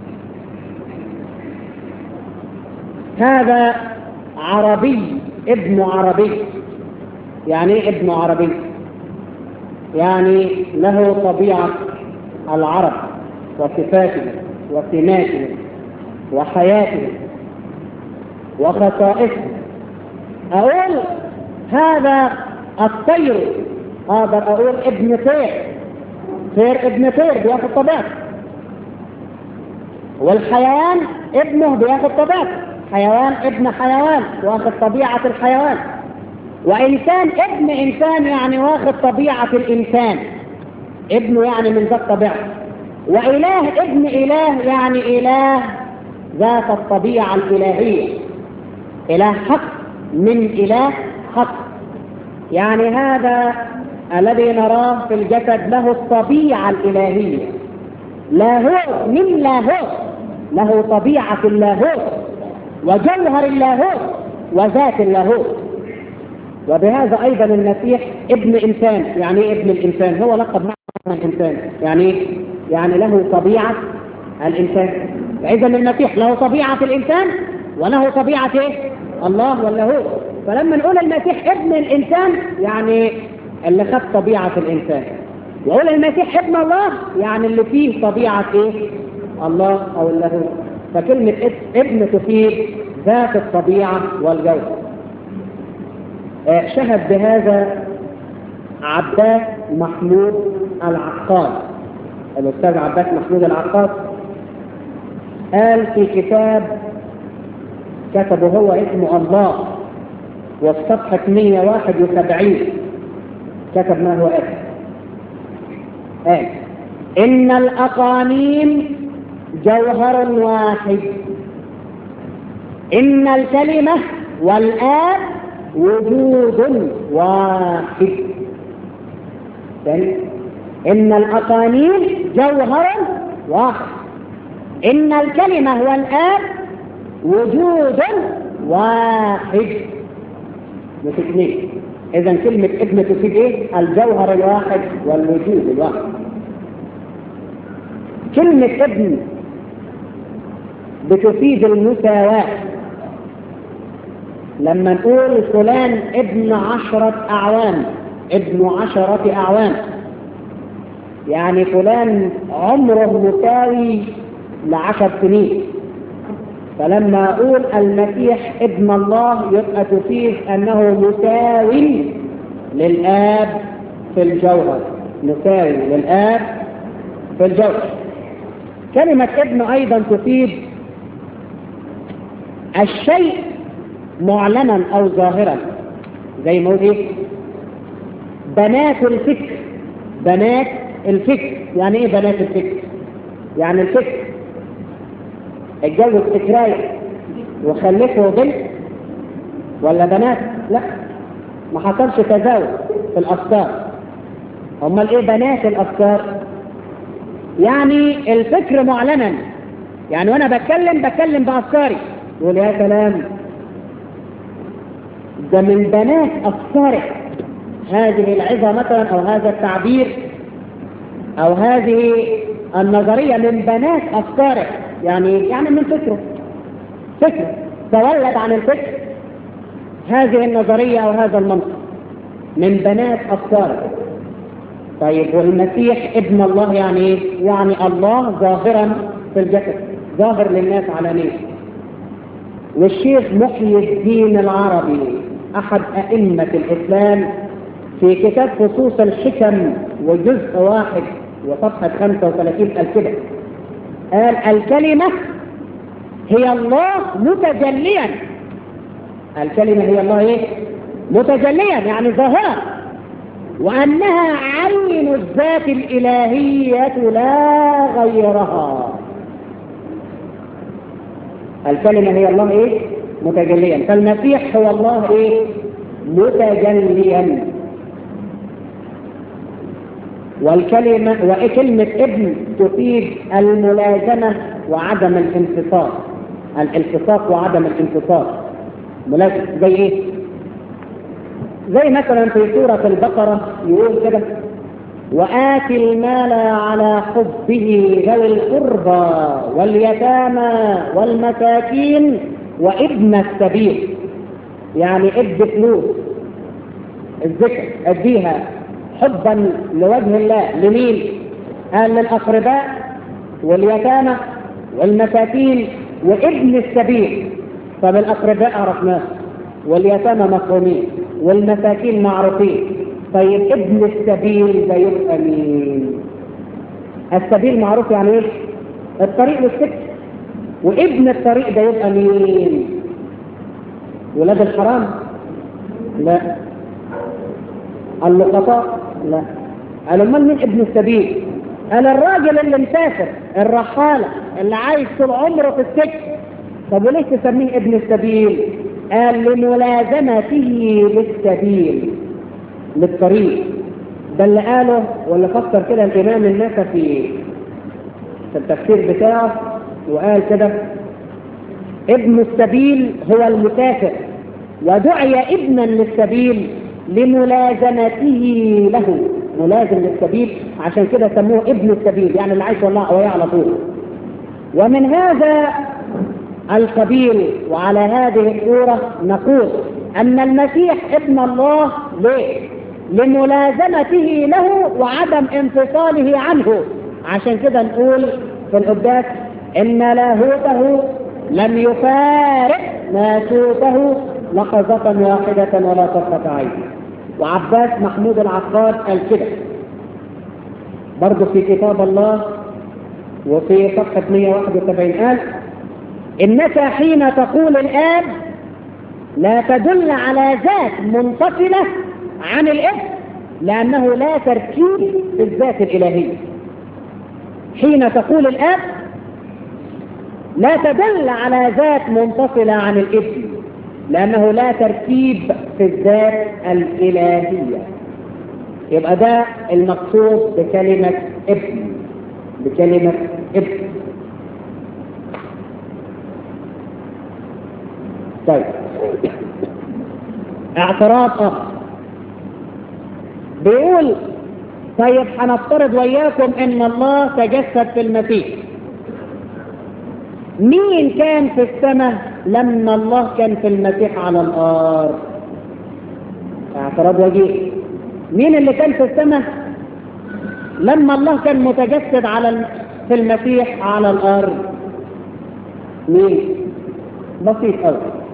هذا عربي ابن عربي يعني ايه ابن عربي يعني له طبيعه العرب وصفاته وسماته وحياته وخصائصه أقول هذا الطير اقدر اقول ابن طير طير ابن طير بياخد طبيعته والحيوان ابنه بياخد طبيعته حيوان ابن حيوان واخد طبيعة الحيوان وإنسان ابن إنسان يعني واخد طبيعة الإنسان ابنه يعني من ذات طبيعته وإله ابن إله يعني إله ذات الطبيعة الإلهية إله حق من إله حق يعني هذا الذي نراه في الجسد له الطبيعة الإلهية لاهوت من لاهوت له طبيعة اللاهوت وجوهر اللاهوت وذات اللاهوت وبهذا أيضا المسيح ابن إنسان يعني إيه ابن الإنسان هو لقب معنى الإنسان يعني إيه؟ يعني له طبيعة الإنسان إذا المسيح له طبيعة الإنسان وله طبيعة إيه؟ الله واللاهوت فلما نقول المسيح ابن الإنسان يعني اللي خد طبيعة الإنسان وقول المسيح ابن الله يعني اللي فيه طبيعة ايه الله او اللاهوت فكلمة ابن تفيد ذات الطبيعة والجوهر آه شهد بهذا عباس محمود العقاد الأستاذ عباس محمود العقاد قال في كتاب كتبه هو اسمه الله وفي صفحة 171 كتب ما هو اسم قال إن الأقانيم جوهر واحد إن الكلمة والآب وجود واحد إن الأقانيم جوهر واحد إن الكلمة والآب وجود واحد مش اثنين إذا كلمة ابن تفيد إيه؟ الجوهر الواحد والوجود الواحد. كلمة ابن بتفيد المساواة. لما نقول فلان ابن عشرة أعوام ابن عشرة أعوام يعني فلان عمره مساوي لعشر سنين فلما أقول المسيح ابن الله يبقى تفيد أنه مساوي للآب في الجوهر مساوي للآب في الجوهر كلمة ابن أيضا تفيد الشيء معلنا أو ظاهرا زي ما ايه بنات الفكر بنات الفكر يعني ايه بنات الفكر يعني الفكر اتجوز فكراية وخلفه بنت ولا بنات لا ما حصلش تزاوج في الافكار امال ايه بنات الافكار يعني الفكر معلنا يعني وانا بتكلم بتكلم بافكاري يقول يا كلام ده من بنات افكارك هذه العظه مثلا او هذا التعبير او هذه النظريه من بنات افكارك يعني يعني من فكره فكر تولد عن الفكر هذه النظرية أو هذا المنطق من بنات أفكارك طيب والمسيح ابن الله يعني ايه؟ يعني الله ظاهرا في الجسد ظاهر للناس علانية والشيخ محيي الدين العربي أحد أئمة الإسلام في كتاب فصوص الحكم وجزء واحد وصفحة 35 الكده قال الكلمة هي الله متجليا الكلمة هي الله ايه متجليا يعني ظاهرة وأنها عين الذات الإلهية لا غيرها الكلمة هي الله ايه متجليا فالمسيح هو الله ايه متجليا والكلمة وكلمة ابن تفيد الملازمة وعدم الانتصار الالتصاق وعدم الانتصار ملازم زي ايه زي مثلا في سورة البقرة يقول كده وآتي المال على حبه ذوي القربى واليتامى والمساكين وابن السبيل يعني ادي فلوس الذكر اديها حبا لوجه الله لمين قال للأقرباء واليتامى والمساكين وابن السبيل فبالأقرباء عرفناه واليتامى مفهومين والمساكين معروفين طيب ابن السبيل ده يبقى مين السبيل معروف يعني ايه الطريق والسكة وابن الطريق ده يبقى مين ولاد الحرام لا اللقطاء لا قال امال مين ابن السبيل قال الراجل اللي مسافر الرحالة اللي عايش طول عمره في السكة طب وليه تسميه ابن السبيل قال لملازمته للسبيل للطريق ده اللي قاله واللي فكر كده الإمام النسفي في التفسير بتاعه وقال كده ابن السبيل هو المسافر ودعي ابنا للسبيل لملازمته له ملازم للسبيل عشان كده سموه ابن السبيل يعني اللي عايش والله وياه على طول ومن هذا القبيل وعلى هذه الصورة نقول أن المسيح ابن الله ليه؟ لملازمته له وعدم انفصاله عنه عشان كده نقول في القداس إن لاهوته لم يفارق ناسوته لحظة واحدة ولا طرفة عين وعباس محمود العقاد قال كده برضه في كتاب الله وفي صفحة 171 قال إنك حين تقول الآب لا تدل على ذات منفصلة عن الابن لأنه لا تركيب في الذات الإلهية حين تقول الآب لا تدل على ذات منفصلة عن الابن لأنه لا تركيب في الذات الإلهية يبقى ده المقصود بكلمة ابن بكلمة ابن طيب اعتراض اخر بيقول طيب هنفترض وياكم ان الله تجسد في المسيح مين كان في السماء لما الله كان في المسيح على الارض اعتراض وجيه مين اللي كان في السماء لما الله كان متجسد على في المسيح على الارض مين بسيط قوي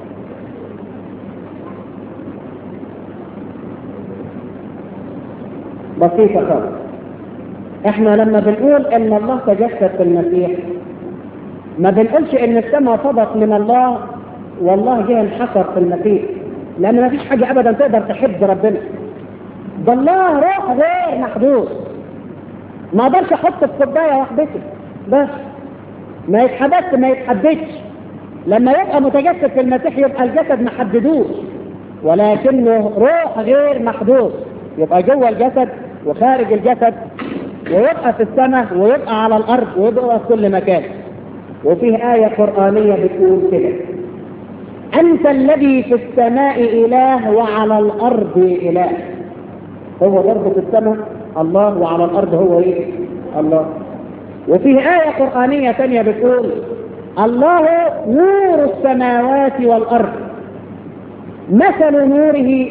بسيطة خالص احنا لما بنقول ان الله تجسد في المسيح ما بنقولش ان السماء صدق من الله والله جه انحصر في المسيح لان ما فيش حاجة ابدا تقدر تحب ربنا ده الله روح غير محدود ما اقدرش احط في كوبايه واحدتي بس ما يتحدثش ما يتحددش لما يبقى متجسد في المسيح يبقى الجسد ما حددوش ولكنه روح غير محدود يبقى جوه الجسد وخارج الجسد ويبقى في السماء ويبقى على الارض ويبقى في كل مكان وفيه آية قرآنية بتقول كده أنت الذي في السماء إله وعلى الأرض إله هو برضه في السماء الله وعلى الأرض هو إيه؟ الله وفيه آية قرآنية ثانية بتقول الله نور السماوات والأرض مثل نوره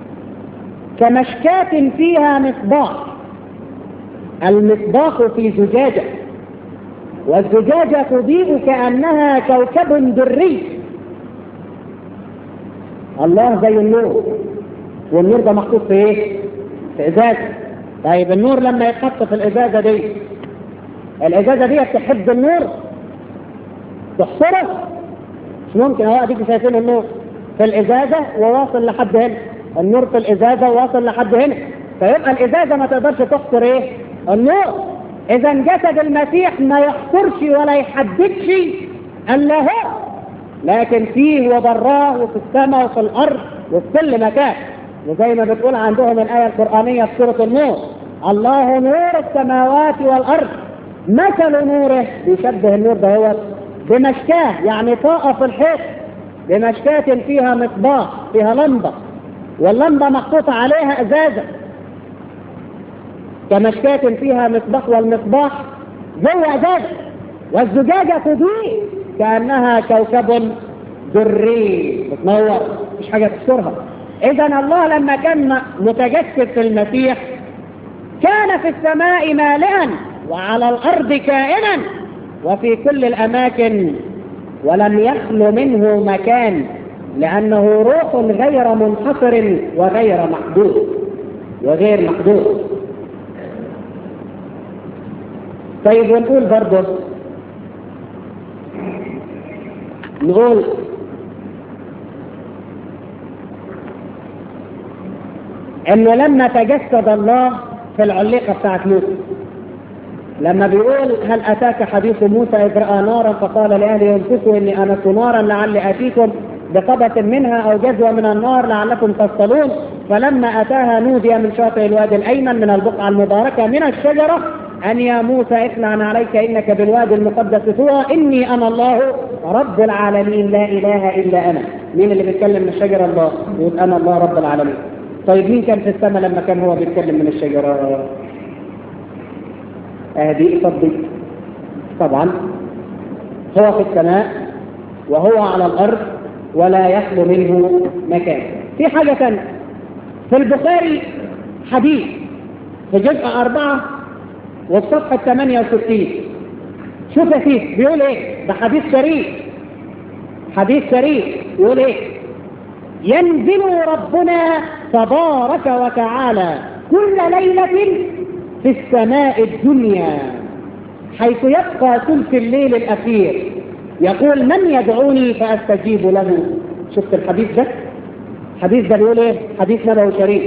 كمشكاة فيها مصباح المصباح في زجاجة والزجاجة تضيء كأنها كوكب دري الله زي النور والنور ده محطوط في ايه؟ في ازازة طيب النور لما يتحط في الازازة دي الازازة دي تحب النور تحصره مش ممكن اهو اديك شايفين النور في الازازة وواصل لحد هنا النور في الازازة وواصل لحد هنا فيبقى الازازة ما تقدرش تحصر ايه؟ النور اذا جسد المسيح ما يحصرش ولا يحددش الا هو لكن فيه وبراه وفي السماء وفي الارض وفي كل مكان وزي ما بتقول عندهم الايه القرانيه في سوره النور الله نور السماوات والارض مثل نوره بيشبه النور ده هو بمشكاه يعني طاقه في الحيط بمشكاه فيها مصباح فيها لمبه واللمبه محطوطه عليها ازازه كمشكاة فيها مصباح والمصباح جوه ازازة والزجاجة تضيء كأنها كوكب دري بتنور مش حاجة تسترها إذا الله لما كان متجسد في المسيح كان في السماء مالئا وعلى الأرض كائنا وفي كل الأماكن ولم يخل منه مكان لأنه روح غير منحصر وغير محدود وغير محدود طيب ونقول برضه نقول انه لما تجسد الله في العليقه بتاعت موسى لما بيقول هل اتاك حديث موسى اذ راى نارا فقال لاهله انفسوا اني انست نارا لعلي اتيكم بقبة منها او جزوة من النار لعلكم تصطلون فلما اتاها نودي من شاطئ الوادي الايمن من البقعة المباركة من الشجرة ان يا موسى اخلع عليك انك بالوادي المقدس طوى اني انا الله رب العالمين لا اله الا انا مين اللي بيتكلم من الشجرة الله يقول انا الله رب العالمين طيب مين كان في السماء لما كان هو بيتكلم من الشجرة هذه صدق طبعا هو في السماء وهو على الأرض ولا يخلو منه مكان في حاجة ثانية في البخاري حديث في جزء أربعة والصفحة 68 شوف يا سيدي بيقول ايه ده حديث شريف حديث شريف يقول ايه ينزل ربنا تبارك وتعالى كل ليلة في السماء الدنيا حيث يبقى ثلث الليل الأخير يقول من يدعوني فأستجيب له شفت الحديث ده الحديث ده بيقول ايه حديث نبوي شريف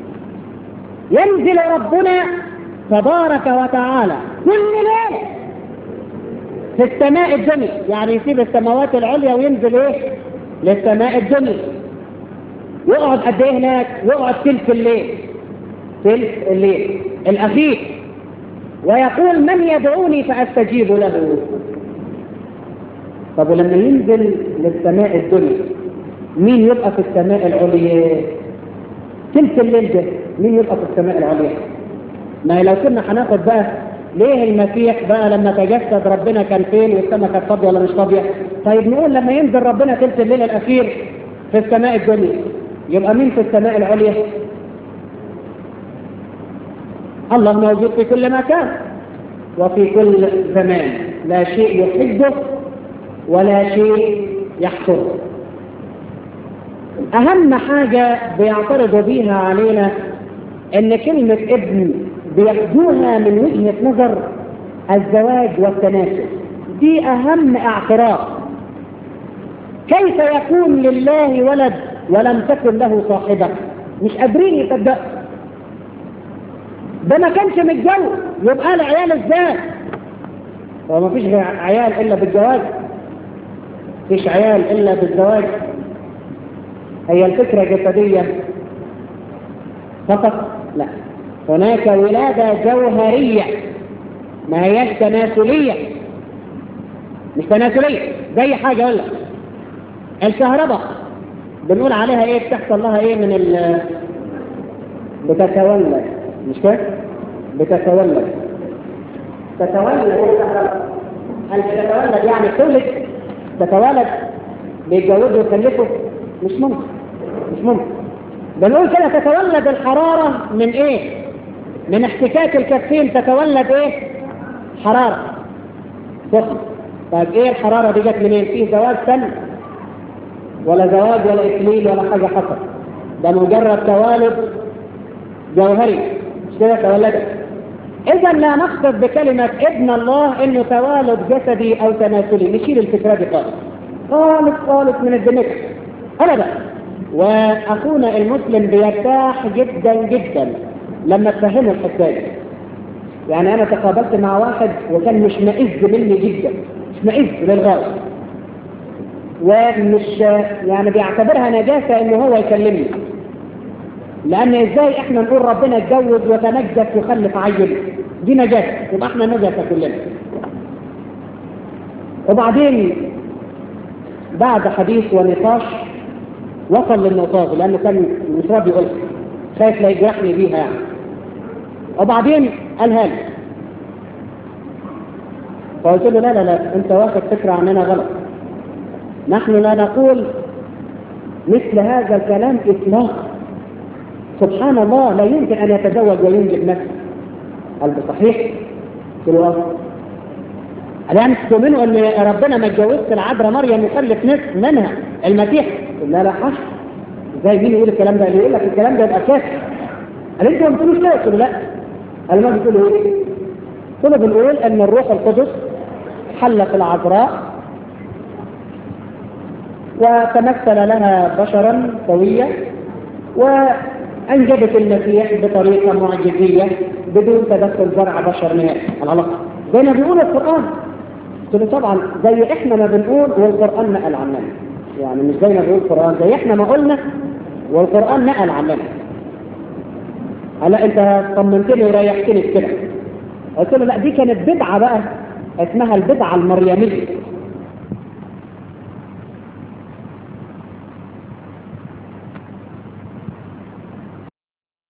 ينزل ربنا تبارك وتعالى كل ليلة في السماء الدنيا يعني يسيب السماوات العليا وينزل ايه للسماء الدنيا يقعد قد ايه هناك يقعد ثلث الليل ثلث الليل الأخير ويقول من يدعوني فأستجيب له طب ولما ينزل للسماء الدنيا مين يبقى في السماء العليا ثلث الليل ده مين يبقى في السماء العليا ما لو كنا هناخد بقى ليه المسيح بقى لما تجسد ربنا كان فين والسماء كانت فاضيه ولا مش فاضيه طيب نقول لما ينزل ربنا ثلث الليل الاخير في السماء الدنيا يبقى مين في السماء العليا الله موجود في كل مكان وفي كل زمان لا شيء يحبه ولا شيء يحصره أهم حاجة بيعترضوا بيها علينا إن كلمة ابن بياخدوها من وجهة نظر الزواج والتناسل دي أهم اعتراض كيف يكون لله ولد ولم تكن له صاحبة مش قادرين يصدقوا ده ما كانش متجوز يبقى له عيال ازاي هو ما فيش عيال الا بالجواز فيش عيال الا بالزواج هي الفكره جسديه فقط لا هناك ولاده جوهريه ما هياش تناسليه مش تناسليه زي حاجه اقول لك الكهرباء بنقول عليها ايه بتحصل لها ايه من ال بتتولد مش كده؟ بتتولد تتولد هل تتولد يعني تولد تتولد بيتجوزوا ويخلفوا مش ممكن مش ممكن بنقول كده تتولد الحرارة من ايه؟ من احتكاك الكفين تتولد ايه؟ حرارة سخن طيب ايه الحرارة دي جت منين؟ في زواج سن ولا زواج ولا اكليل ولا حاجة حصل ده مجرد توالد جوهري مش كده تولدت اذا لا نقصد بكلمة ابن الله انه توالد جسدي او تناسلي نشيل الفكرة دي خالص خالص خالص من الدماغ ابدا واخونا المسلم بيرتاح جدا جدا لما تفهمه الحكاية يعني انا تقابلت مع واحد وكان مش مئز مني جدا مش مئز للغاية ومش يعني بيعتبرها نجاسة انه هو يكلمني لان ازاي احنا نقول ربنا اتجوز وتنجس وخلف عيل دي نجاسه يبقى احنا نجاسه كلنا وبعدين بعد حديث ونقاش وصل للنقاش لانه كان مش راضي يقول خايف لا يجرحني بيها يعني وبعدين قالها لي فقلت له لا لا لا انت واخد فكره عننا غلط نحن لا نقول مثل هذا الكلام اطلاقا سبحان الله لا يمكن أن يتزوج وينجب نفسه قال صحيح؟ قلت له اه الآن تؤمنوا أن ربنا ما اتجوزش العذراء مريم يخلف نصف منها المسيح لا لا حش ازاي مين يقول الكلام ده؟ اللي يقول لك الكلام ده يبقى كافر قال انتوا ما بتقولوش كده قلت له لا قال ما بتقولوا ايه؟ قلت له بنقول ان الروح القدس حل في العذراء وتمثل لها بشرا سويا وانجبت المسيح بطريقه معجزيه بدون تدخل زرع بشر نهائي العلاقه زي ما بيقول القران قلت له طبعا زي احنا ما بنقول والقران نقل عننا يعني مش زي ما بيقول القران زي احنا ما قلنا والقران نقل عننا هلا انت طمنتني وريحتني في كده قلت له لا دي كانت بدعه بقى اسمها البدعه المريميه